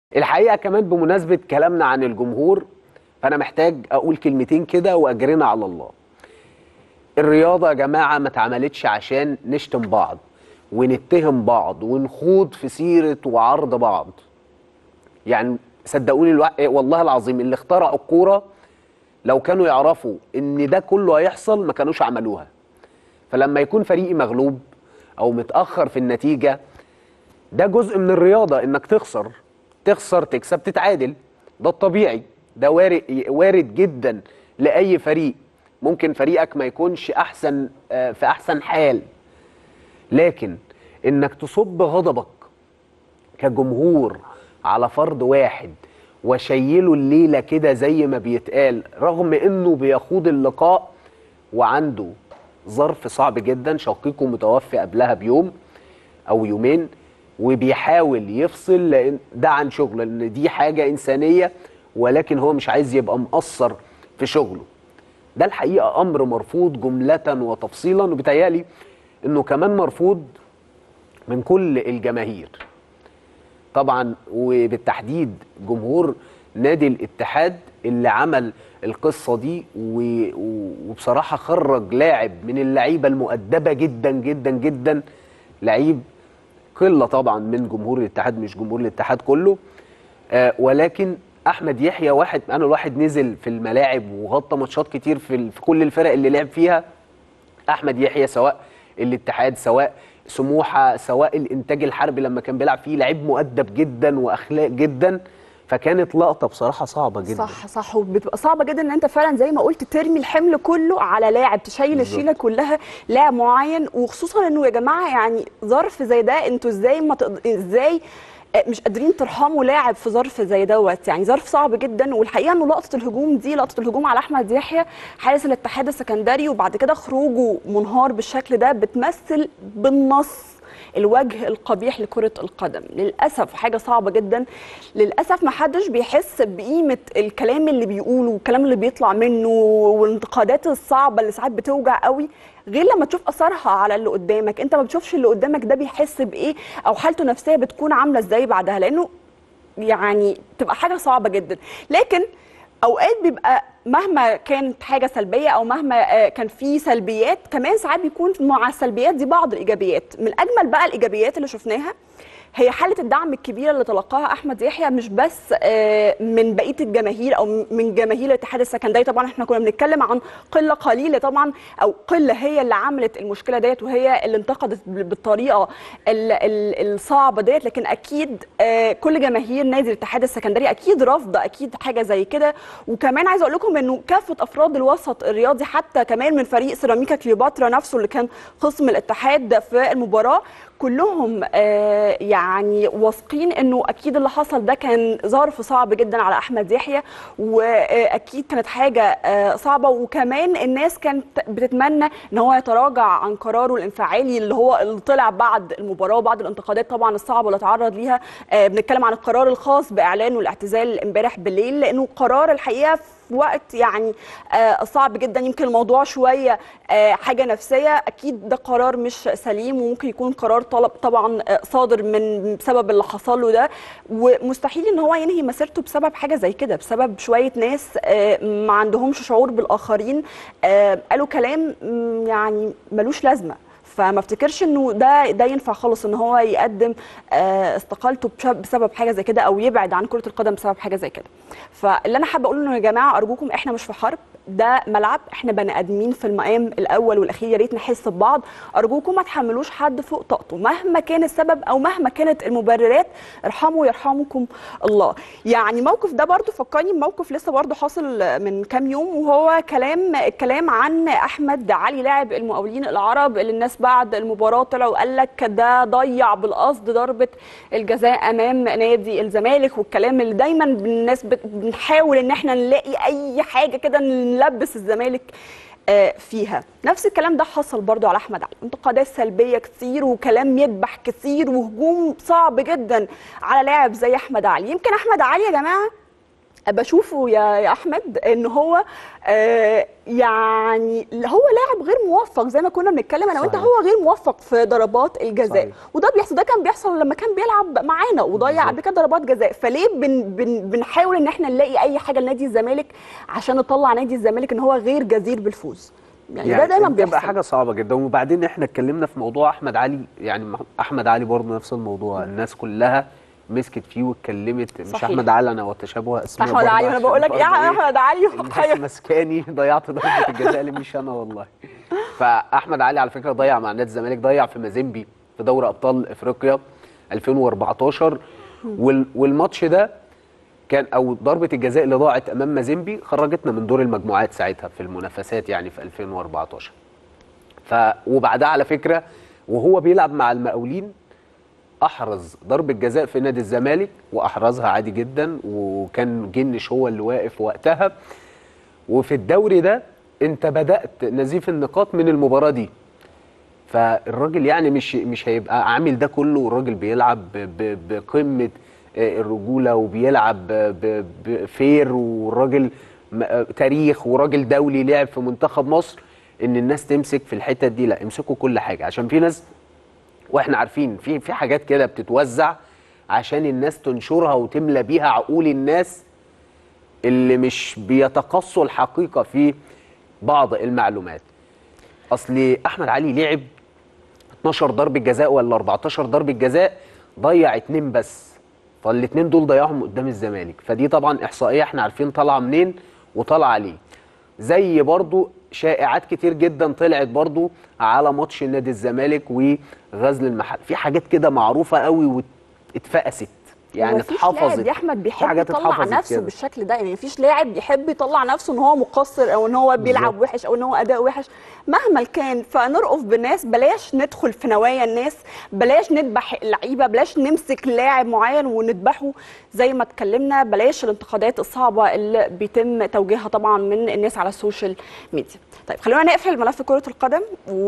الحقيقه كمان بمناسبه كلامنا عن الجمهور فانا محتاج اقول كلمتين كده واجرنا على الله الرياضه يا جماعه ما اتعملتش عشان نشتم بعض ونتهم بعض ونخوض في سيره وعرض بعض يعني صدقوني الو... والله العظيم اللي اخترعوا الكوره لو كانوا يعرفوا ان ده كله هيحصل ما كانوش عملوها فلما يكون فريقي مغلوب او متاخر في النتيجه ده جزء من الرياضه انك تخسر تخسر تكسب تتعادل ده الطبيعي ده وارد وارد جدا لاي فريق ممكن فريقك ما يكونش احسن آه، في احسن حال لكن انك تصب غضبك كجمهور على فرد واحد وشيله الليله كده زي ما بيتقال رغم انه بيخوض اللقاء وعنده ظرف صعب جدا شقيقه متوفي قبلها بيوم او يومين وبيحاول يفصل لان ده عن شغله لان دي حاجه انسانيه ولكن هو مش عايز يبقى مقصر في شغله ده الحقيقه امر مرفوض جمله وتفصيلا وبيتهيألي انه كمان مرفوض من كل الجماهير طبعا وبالتحديد جمهور نادي الاتحاد اللي عمل القصه دي و- و- وبصراحه خرج لاعب من اللعيبه المؤدبه جدا جدا جدا لعيب قله طبعا من جمهور الاتحاد مش جمهور الاتحاد كله آه ولكن احمد يحيى واحد انا الواحد نزل في الملاعب وغطى ماتشات كتير في, ال- في كل الفرق اللي لعب فيها احمد يحيى سواء الاتحاد سواء سموحه سواء الانتاج الحربي لما كان بيلعب فيه لعيب مؤدب جدا واخلاق جدا فكانت لقطه بصراحه صعبه جدا صح صح وبتبقى صعبه جدا ان انت فعلا زي ما قلت ترمي الحمل كله على لاعب تشيل بالظبط. الشيله كلها لاعب معين وخصوصا انه يا جماعه يعني ظرف زي ده انتوا ازاي ما تقد... ازاي آه، مش قادرين ترحموا لاعب في ظرف زي دوت يعني ظرف صعب جدا والحقيقه انه لقطه الهجوم دي لقطه الهجوم على احمد يحيى حارس الاتحاد السكندري وبعد كده خروجه منهار بالشكل ده بتمثل بالنص الوجه القبيح لكرة القدم للأسف حاجة صعبة جدا للأسف ما حدش بيحس بقيمة الكلام اللي بيقوله والكلام اللي بيطلع منه والانتقادات الصعبة اللي ساعات بتوجع قوي غير لما تشوف أثرها على اللي قدامك انت ما بتشوفش اللي قدامك ده بيحس بإيه أو حالته النفسية بتكون عاملة إزاي بعدها لأنه يعني تبقى حاجة صعبة جدا لكن اوقات بيبقى مهما كانت حاجه سلبيه او مهما آه، كان في سلبيات كمان ساعات بيكون مع السلبيات دي بعض الايجابيات من اجمل بقى الايجابيات اللي شفناها هي حاله الدعم الكبيره اللي تلقاها احمد يحيى مش بس آه، من بقيه الجماهير او من جماهير الاتحاد السكندري طبعا احنا كنا بنتكلم عن قله قليله طبعا او قله هي اللي عملت المشكله ديت وهي اللي انتقدت بالطريقه ال- ال- الصعبه ديت لكن اكيد آه، كل جماهير نادي الاتحاد السكندري اكيد رافضه اكيد حاجه زي كده وكمان عايزه اقول لكم انه كافه افراد الوسط الرياضي حتى كمان من فريق سيراميكا كليوباترا نفسه اللي كان خصم الاتحاد في المباراه كلهم آه، يعني واثقين انه اكيد اللي حصل ده كان ظرف صعب جدا على احمد يحيى واكيد كانت حاجه آه، صعبه وكمان الناس كانت بتتمنى ان هو يتراجع عن قراره الانفعالي اللي هو اللي طلع بعد المباراه وبعد الانتقادات طبعا الصعبه اللي اتعرض ليها آه، بنتكلم عن القرار الخاص باعلانه الاعتزال امبارح بالليل لانه قرار الحقيقه في وقت يعني آه، صعب جدا يمكن الموضوع شويه آه، حاجه نفسيه اكيد ده قرار مش سليم وممكن يكون قرار طلب طبعا آه، صادر من بسبب اللي حصل له ده ومستحيل ان هو ينهي مسيرته بسبب حاجه زي كده بسبب شويه ناس آه، ما عندهمش شعور بالاخرين آه، قالوا كلام مم، يعني ملوش لازمه فما افتكرش انه ده ده ينفع خالص ان هو يقدم آه، استقالته بش- بسبب حاجه زي كده او يبعد عن كره القدم بسبب حاجه زي كده فاللي انا حابه اقوله انه يا جماعه ارجوكم احنا مش في حرب ده ملعب احنا بني ادمين في المقام الاول والاخير يا ريت نحس ببعض ارجوكم ما تحملوش حد فوق طاقته مهما كان السبب او مهما كانت المبررات ارحموا يرحمكم الله يعني موقف ده برضو فكرني بموقف لسه برضو حاصل من كام يوم وهو كلام الكلام عن احمد علي لاعب المقاولين العرب اللي الناس بعد المباراه طلعوا وقال لك ده ضيع بالقصد ضربه الجزاء امام نادي الزمالك والكلام اللي دايما الناس بت- بنحاول ان احنا نلاقي اي حاجه كده نلبس الزمالك آه، فيها نفس الكلام ده حصل برضو على احمد علي انتقادات سلبيه كتير وكلام يذبح كتير وهجوم صعب جدا على لاعب زي احمد علي يمكن احمد علي يا جماعه بشوفه يا يا احمد ان هو آه يعني هو لاعب غير موفق زي ما كنا بنتكلم انا وانت صحيح. هو غير موفق في ضربات الجزاء صحيح. وده بيحصل ده كان بيحصل لما كان بيلعب معانا وضيع بالظبط. قبل كده ضربات جزاء فليه بن بن بنحاول ان احنا نلاقي اي حاجه لنادي الزمالك عشان نطلع نادي الزمالك ان هو غير جدير بالفوز يعني, ده دايما بتبقى بيحصل حاجه صعبه جدا وبعدين احنا اتكلمنا في موضوع احمد علي يعني مح- احمد علي برضه نفس الموضوع الناس كلها مسكت فيه واتكلمت مش صحيح. احمد علي انا وتشابه اسماء احمد برضه علي انا عشان بقول لك برضه يا إيه، احمد علي الناس مسكاني ضيعت ضربه الجزاء اللي مش انا والله فاحمد علي على فكره ضيع مع نادي الزمالك ضيع في مازيمبي في دوري ابطال افريقيا 2014 وال- والماتش ده كان او ضربه الجزاء اللي ضاعت امام مازيمبي خرجتنا من دور المجموعات ساعتها في المنافسات يعني في 2014 ف وبعدها على فكره وهو بيلعب مع المقاولين احرز ضربه جزاء في نادي الزمالك واحرزها عادي جدا وكان جنش هو اللي واقف وقتها وفي الدوري ده انت بدات نزيف النقاط من المباراه دي فالراجل يعني مش مش هيبقى عامل ده كله والراجل بيلعب ب- ب- بقمه آه، الرجوله وبيلعب ب- بفير والراجل م- آه، تاريخ وراجل دولي لعب في منتخب مصر ان الناس تمسك في الحتت دي لا امسكوا كل حاجه عشان في ناس واحنا عارفين في في حاجات كده بتتوزع عشان الناس تنشرها وتملى بيها عقول الناس اللي مش بيتقصوا الحقيقه في بعض المعلومات اصل احمد علي لعب 12 ضربه جزاء ولا 14 ضربه جزاء ضيع اتنين بس فالاتنين دول ضيعهم قدام الزمالك فدي طبعا احصائيه احنا عارفين طالعه منين وطالعه ليه زي برضو شائعات كتير جدا طلعت برضو على ماتش نادي الزمالك وغزل المحل في حاجات كده معروفه قوي واتفقست يعني مفيش اتحفظت لاعب يا احمد في بيحب حاجات يطلع اتحفظت نفسه كده. بالشكل ده يعني مفيش لاعب يحب يطلع نفسه ان هو مقصر او ان هو بيلعب بالظبط. وحش او ان هو اداء وحش مهما كان فنرقف بالناس بلاش ندخل في نوايا الناس بلاش نذبح اللعيبه بلاش نمسك لاعب معين ونذبحه زي ما اتكلمنا بلاش الانتقادات الصعبه اللي بيتم توجيهها طبعا من الناس على السوشيال ميديا طيب خلونا نقفل ملف كره القدم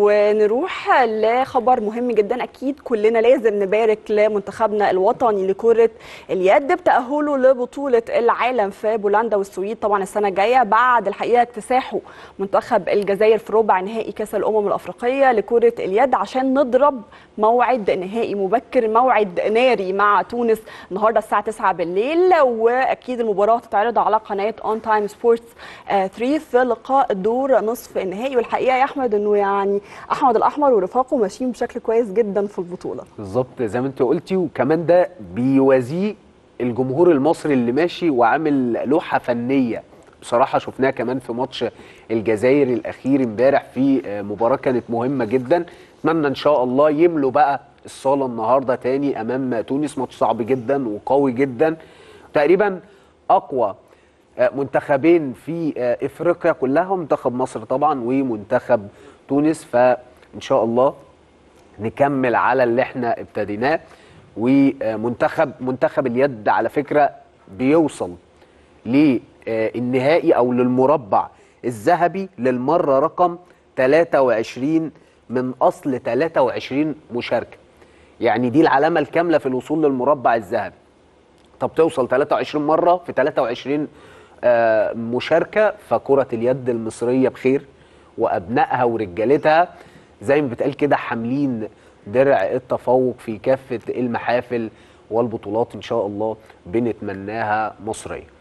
ونروح لخبر مهم جدا اكيد كلنا لازم نبارك لمنتخبنا الوطني لكره اليد بتاهله لبطوله العالم في بولندا والسويد طبعا السنه الجايه بعد الحقيقه اكتساحه منتخب الجزائر في ربع نهائي كاس الامم الافريقيه لكره اليد عشان نضرب موعد نهائي مبكر موعد ناري مع تونس النهارده الساعه 9 بالليل واكيد المباراه هتتعرض على قناه اون تايم سبورتس 3 في لقاء دور نصف النهائي والحقيقه يا احمد انه يعني احمد الاحمر ورفاقه ماشيين بشكل كويس جدا في البطوله بالظبط زي ما انت قلتي وكمان ده بيوازيه الجمهور المصري اللي ماشي وعامل لوحه فنيه بصراحه شفناها كمان في ماتش الجزائر الاخير امبارح في آه، مباراه كانت مهمه جدا اتمنى ان شاء الله يملوا بقى الصاله النهارده تاني امام تونس ماتش صعب جدا وقوي جدا تقريبا اقوى آه، منتخبين في آه، افريقيا كلها منتخب مصر طبعا ومنتخب تونس فان شاء الله نكمل على اللي احنا ابتديناه ومنتخب منتخب اليد على فكره بيوصل للنهائي او للمربع الذهبي للمره رقم 23 من اصل 23 مشاركه يعني دي العلامه الكامله في الوصول للمربع الذهبي طب توصل 23 مره في 23 آه، مشاركه فكره اليد المصريه بخير وابنائها ورجالتها زي ما بتقال كده حاملين درع التفوق في كافه المحافل والبطولات ان شاء الله بنتمناها مصريه